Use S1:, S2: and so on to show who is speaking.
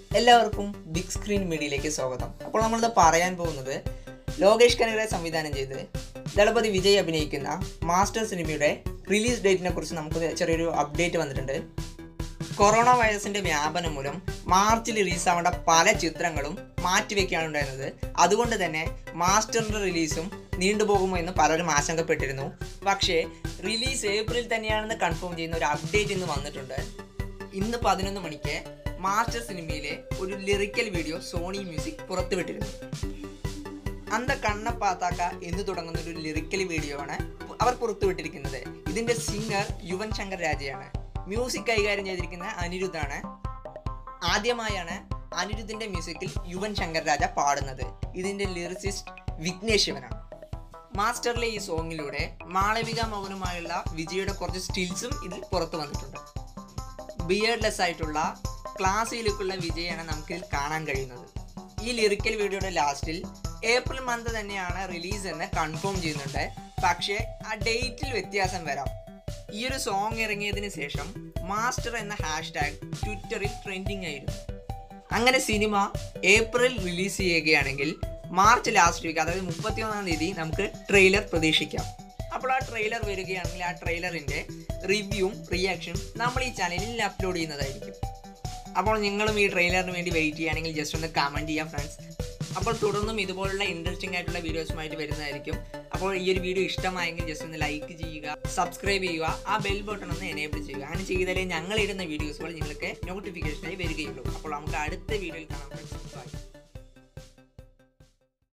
S1: എല്ലാവർക്കും big screen മീഡിയയിലേക്ക് സ്വാഗതം അപ്പോൾ നമ്മളിത് പറയാൻ പോകുന്നത് ലോകേഷ് കനകരെ സംവിധാനം ചെയ്ത് ദളപതി വിജയ് അഭിനയിക്കുന്ന മാസ്റ്റർ സിനിമയുടെ റിലീസ് ഡേറ്റിനെ കുറിച്ച് നമുക്ക് ചെറിയൊരു അപ്ഡേറ്റ് വന്നിട്ടുണ്ട് കൊറോണ വൈറസിന്റെ വ്യാപനം മൂലം മാർച്ചിൽ റിലീസാവേണ്ട പല ചിത്രങ്ങളും മാറ്റിവെക്കുകയാണ് ഉണ്ടായിരുന്നത് അതുകൊണ്ട് തന്നെ മാസ്റ്ററിന്റെ റിലീസും നീണ്ടുപോകുമോ എന്ന് പലരും ആശങ്കപ്പെട്ടിരുന്നു പക്ഷേ റിലീസ് ഏപ്രിൽ തന്നെയാണെന്ന് കൺഫേം ചെയ്യുന്ന ഒരു അപ്ഡേറ്റ് ഇന്ന് വന്നിട്ടുണ്ട് ഇന്ന് പതിനൊന്ന് മണിക്ക് മാസ്റ്റർ സിനിമയിലെ ഒരു ലിറിക്കൽ വീഡിയോ സോണി മ്യൂസിക് പുറത്തുവിട്ടിരുന്നു അന്ത കണ്ണ പാത്താക്ക എന്ന് തുടങ്ങുന്ന ഒരു ലിറിക്കൽ വീഡിയോ ആണ് അവർ പുറത്തുവിട്ടിരിക്കുന്നത് ഇതിന്റെ സിംഗർ യുവൻ ശങ്കർ രാജയാണ് മ്യൂസിക് കൈകാര്യം ചെയ്തിരിക്കുന്ന അനിരുദ്ധാണ് ആദ്യമായാണ് അനിരുദ്ധിന്റെ മ്യൂസിക്കിൽ യുവൻ ശങ്കർ രാജ പാടുന്നത് ഇതിന്റെ ലിറിസിസ്റ്റ് വിഘ്നേഷ് ശിവനാണ് മാസ്റ്ററിലെ ഈ സോങ്ങിലൂടെ മാളവിക മൗനമായുള്ള വിജയുടെ കുറച്ച് സ്റ്റിൽസും ഇതിൽ പുറത്തു വന്നിട്ടുണ്ട് ബിയേർഡ്ലെസ് ആയിട്ടുള്ള ക്ലാസ്സിലേക്കുള്ള വിജയാണ് നമുക്കിതിൽ കാണാൻ കഴിയുന്നത് ഈ ലിറിക്കൽ വീഡിയോയുടെ ലാസ്റ്റിൽ ഏപ്രിൽ മന്ത് തന്നെയാണ് റിലീസ് എന്ന് കൺഫേം ചെയ്യുന്നുണ്ട് പക്ഷേ ആ ഡേറ്റിൽ വ്യത്യാസം വരാം ഈ ഒരു സോങ് ഇറങ്ങിയതിന് ശേഷം മാസ്റ്റർ എന്ന ഹാഷ്ടാഗ് ട്വിറ്ററിൽ ട്രെൻഡിങ് ആയിരുന്നു അങ്ങനെ സിനിമ ഏപ്രിൽ റിലീസ് ചെയ്യുകയാണെങ്കിൽ മാർച്ച് ലാസ്റ്റ് വീക്ക് അതായത് മുപ്പത്തിയൊന്നാം തീയതി നമുക്ക് ട്രെയിലർ പ്രതീക്ഷിക്കാം അപ്പോൾ ആ ട്രെയിലർ വരികയാണെങ്കിൽ ആ ട്രെയിലറിൻ്റെ റിവ്യൂവും റിയാക്ഷനും നമ്മൾ ഈ ചാനലിൽ അപ്ലോഡ് ചെയ്യുന്നതായിരിക്കും അപ്പോൾ നിങ്ങളും ഈ ട്രെയിലറിന് വേണ്ടി വെയിറ്റ് ചെയ്യുകയാണെങ്കിൽ ജസ്റ്റ് ഒന്ന് കമൻറ്റ് ചെയ്യാം ഫ്രണ്ട്സ് അപ്പോൾ തുടർന്നും ഇതുപോലുള്ള ഇൻട്രസ്റ്റിംഗ് ആയിട്ടുള്ള വീഡിയോസുമായിട്ട് വരുന്നതായിരിക്കും അപ്പോൾ ഈ ഒരു വീഡിയോ ഇഷ്ടമായെങ്കിൽ ജസ്റ്റ് ഒന്ന് ലൈക്ക് ചെയ്യുക സബ്സ്ക്രൈബ് ചെയ്യുക ആ ബെൽ ബട്ടൺ ഒന്ന് എനേബിൾ ചെയ്യുക അങ്ങനെ ചെയ്താലേ ഞങ്ങൾ ഇടുന്ന വീഡിയോസുകൾ നിങ്ങൾക്ക് നോട്ടിഫിക്കേഷനായി വരികയുള്ളൂ അപ്പോൾ നമുക്ക് അടുത്ത വീഡിയോയിൽ കാണാം ഫ്രണ്ട്സ് ബൈ